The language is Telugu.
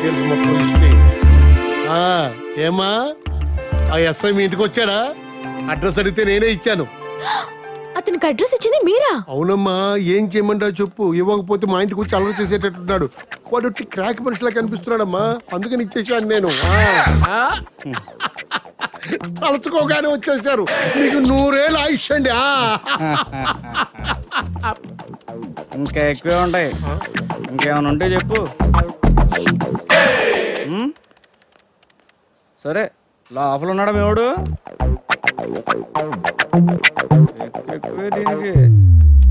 తెలుసు మొత్తం హిస్టరీ ఆ, ఏమా ఆ ఎస్ఐ మీ ఇంటికి వచ్చాడా అడ్రస్ అడిగితే నేనే ఇచ్చాను అతనికి అడ్రస్ ఇచ్చింది మీరా అవునమ్మా ఏం చేయమంటావు చెప్పు ఇవ్వకపోతే మా ఇంటికి వచ్చి అలవాటు చేసేటట్టున్నాడు వాడు ఒట్టి క్రాక్ మనిషిలా కనిపిస్తున్నాడమ్మా అందుకని ఇచ్చేసాను నేను ఆ, ఆ. తలుచుకోగానే వచ్చేసారు మీకు నూరేళ్ళు ఆయుష్ అండి ఆ. ఇంకా ఎక్కువే ఉంటాయి ఇంకేమైనా ఉంటే చెప్పు ఉమ్? సరే లోపల ఉన్నాడా మేవాడు ఎక్కువ ఎక్కువే దీనికి